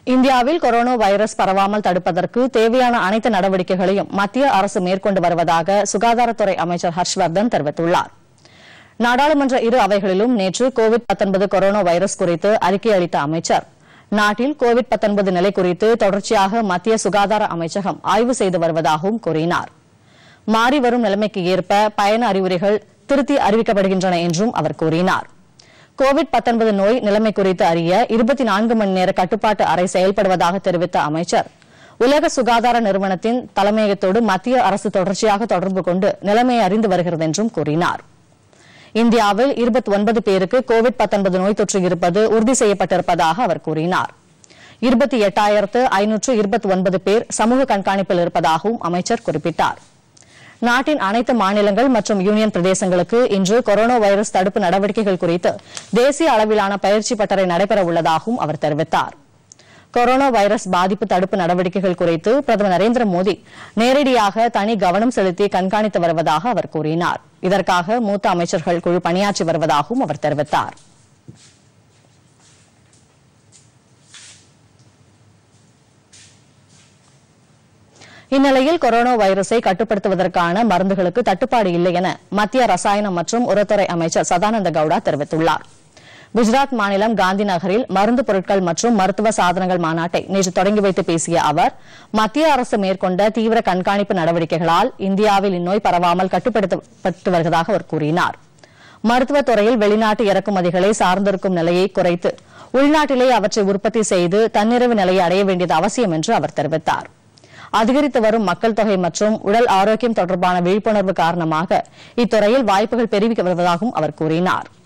இந்தியாவில் corona virus பரவாமல் தடுப்பதற்கு தேவையான அனைத்து நடவடிக்கைகளையும் மத்திய அரசு மேற்கொண்டு வருவதாக சுகாதாரத்துறை அமைச்சர் ஹர்ஷ்வர்தன் தெரிவித்துள்ளார் நாடாளுமன்ற இரு அவைகளிலும் நேற்று கோவிட் கொரோனா வைரஸ் குறித்து அறிக்கை அளித்த அமைச்சர் நாட்டில் கோவிட் நிலை குறித்து தொடர்ச்சியாக மத்திய சுகாதார அமைச்சகம் ஆய்வு செய்து வருவதாகவும் கூறினார் மாறி வரும் நிலைமைக்கு ஏற்ப பயண அறிவுரைகள் திருத்தி அறிவிக்கப்படுகின்றன என்றும் அவர் கூறினார் கோவிட் நோய் நிலைமை குறித்து அறிய இருபத்தி நான்கு மணி நேர கட்டுப்பாட்டு அறை செயல்படுவதாக தெரிவித்த அமைச்சர் உலக சுகாதார நிறுவனத்தின் தலைமையகத்தோடு மத்திய அரசு தொடர்ச்சியாக தொடர்பு கொண்டு நிலைமையை அறிந்து வருகிறது என்றும் கூறினார் இந்தியாவில் 29 பேருக்கு கோவிட் நோய் தொற்று இருப்பது உறுதி செய்யப்பட்டிருப்பதாக அவர் கூறினார் இருபத்தி எட்டாயிரத்து ஐநூற்று இருபத்தி ஒன்பது பேர் சமூக கண்காணிப்பில் இருப்பதாகவும் அமைச்சர் குறிப்பிட்டார் நாட்டின் அனைத்து மாநிலங்கள் மற்றும் யூனியன் பிரதேசங்களுக்கு இன்று கொரோனா வைரஸ் தடுப்பு நடவடிக்கைகள் குறித்து தேசிய அளவிலான பயிற்சி பட்டறை நடைபெற உள்ளதாகவும் அவர் தெரிவித்தார் கொரோனா வைரஸ் பாதிப்பு தடுப்பு நடவடிக்கைகள் குறித்து பிரதமர் நரேந்திர மோடி நேரடியாக தனி கவனம் செலுத்தி கண்காணித்து வருவதாக அவர் கூறினார் இதற்காக மூத்த அமைச்சர்கள் குழு பணியாற்றி வருவதாகவும் அவர் தெரிவித்தார் இந்நிலையில் கொரோனா வைரஸை கட்டுப்படுத்துவதற்கான மருந்துகளுக்கு தட்டுப்பாடு இல்லை என மத்திய ரசாயனம் மற்றும் உரத்துறை அமைச்சர் சதானந்த கவுடா தெரிவித்துள்ளார் குஜராத் மாநிலம் காந்தி நகரில் மருந்து பொருட்கள் மற்றும் மருத்துவ சாதனங்கள் மாநாட்டை நேற்று தொடங்கி வைத்து பேசிய அவர் மத்திய அரசு மேற்கொண்ட தீவிர கண்காணிப்பு நடவடிக்கைகளால் இந்தியாவில் இந்நோய் பரவாமல் கட்டுப்படுத்தப்பட்டு வருவதாக அவர் கூறினார் மருத்துவத் துறையில் வெளிநாட்டு இறக்குமதிகளை சார்ந்திருக்கும் நிலையை குறைத்து உள்நாட்டிலே அவற்றை உற்பத்தி செய்து தன்னிறைவு நிலையை அடைய வேண்டியது அவசியம் என்று அவர் தெரிவித்தார் அதிகரித்து வரும் மக்கள் தொகை மற்றும் உடல் ஆரோக்கியம் தொடர்பான விழிப்புணர்வு காரணமாக இத்துறையில் வாய்ப்புகள் பெருகி வருவதாகவும் அவர் கூறினார்